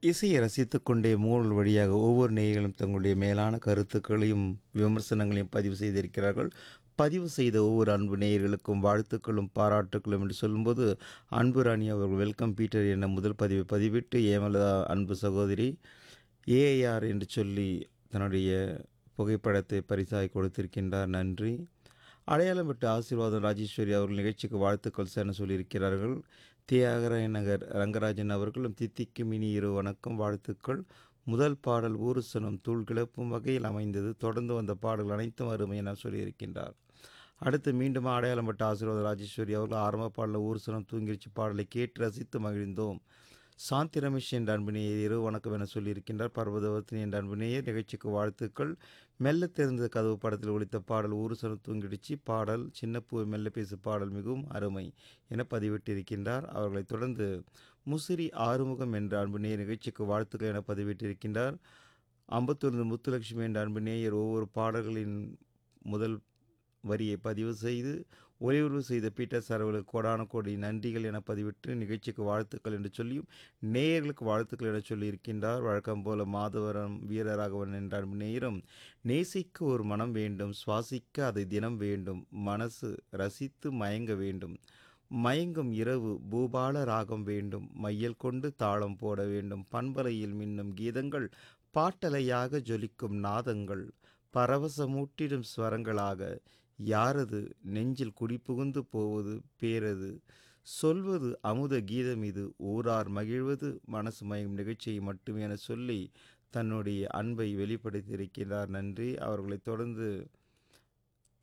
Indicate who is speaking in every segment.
Speaker 1: இசையை ரசித்துக்கொண்டே மூல் வழியாக ஒவ்வொரு நேயர்களும் தங்களுடைய மேலான கருத்துக்களையும் விமர்சனங்களையும் பதிவு செய்திருக்கிறார்கள் பதிவு செய்த ஒவ்வொரு அன்பு நேயர்களுக்கும் வாழ்த்துக்களும் பாராட்டுக்களும் என்று சொல்லும்போது அன்பு ராணி அவர்கள் வெல்கம் பீட்டர் என்ற முதல் பதிவை பதிவிட்டு ஏமலதா அன்பு சகோதரி ஏஐஆர் என்று சொல்லி தன்னுடைய புகைப்படத்தை பரிசாய் கொடுத்திருக்கின்றார் நன்றி அடையாளம் விட்டு ஆசீர்வாதம் ராஜேஸ்வரி அவர்கள் நிகழ்ச்சிக்கு வாழ்த்துக்கள் என சொல்லியிருக்கிறார்கள் தியாகராய நகர் ரங்கராஜன் அவர்களும் தித்திக்கு மினி இரு வணக்கம் வாழ்த்துக்கள் முதல் பாடல் ஊருசனம் தூள் கிளப்பும் வகையில் அமைந்தது தொடர்ந்து வந்த பாடல்கள் அனைத்தும் அருமை என சொல்லியிருக்கின்றார் அடுத்து மீண்டும் அடையாளம் பட்ட ஆசீர்வாத ராஜேஸ்வரி அவர்கள் ஆரம்ப பாடல ஊருசனம் தூங்கிருச்சு பாடலை கேட்டு ரசித்து மகிழ்ந்தோம் சாந்தி ரமேஷ் என்ற அன்பினேயர் இரவு வணக்கம் என சொல்லியிருக்கின்றார் பர்வதவர்த்தினி என்ற அன்பினேயர் நிகழ்ச்சிக்கு வாழ்த்துக்கள் மெல்ல தெரிந்த கதவு படத்தில் ஒழித்த பாடல் ஊருசனம் தூங்கிடுச்சு பாடல் சின்னப்பூ மெல்ல பேசு பாடல் மிகவும் அருமை என பதிவிட்டிருக்கின்றார் அவர்களைத் தொடர்ந்து முசிறி ஆறுமுகம் என்ற அன்புநேயர் நிகழ்ச்சிக்கு வாழ்த்துக்கள் என பதிவிட்டிருக்கின்றார் அம்பத்தூர் முத்துலட்சுமி என்ற அன்புநேயர் ஒவ்வொரு பாடல்களின் முதல் வரியை பதிவு செய்து ஒளிவுறவு செய்த பீட்டர் சார் அவர்களுக்கு கோடான கோடி நன்றிகள் என பதிவிட்டு நிகழ்ச்சிக்கு வாழ்த்துக்கள் என்று சொல்லியும் நேயர்களுக்கு வாழ்த்துக்கள் என சொல்லியிருக்கின்றார் வழக்கம் போல மாதவரம் வீரராகவன் என்ற அன்பு நேயரும் நேசிக்க ஒரு மனம் வேண்டும் சுவாசிக்க அதை தினம் வேண்டும் மனசு ரசித்து மயங்க வேண்டும் மயங்கும் இரவு பூபால ராகம் வேண்டும் மையல் கொண்டு தாளம் போட வேண்டும் பண்பலையில் மின்னும் கீதங்கள் பாட்டலையாக ஜொலிக்கும் நாதங்கள் பரவசமூட்டிடும் ஸ்வரங்களாக யாரது நெஞ்சில் குடிபுகுந்து போவது பேரது சொல்வது அமுத கீதம் இது ஊரார் மகிழ்வது மனசு மயங்கும் நிகழ்ச்சியை மட்டுமே என சொல்லி தன்னுடைய அன்பை வெளிப்படுத்தியிருக்கிறார் நன்றி அவர்களைத் தொடர்ந்து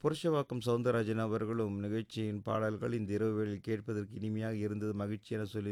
Speaker 1: புருஷவாக்கம் சவுந்தரராஜன் அவர்களும் நிகழ்ச்சியின் பாடல்கள் இந்த இரவு வேளையில் கேட்பதற்கு இனிமையாக இருந்தது மகிழ்ச்சி என சொல்லி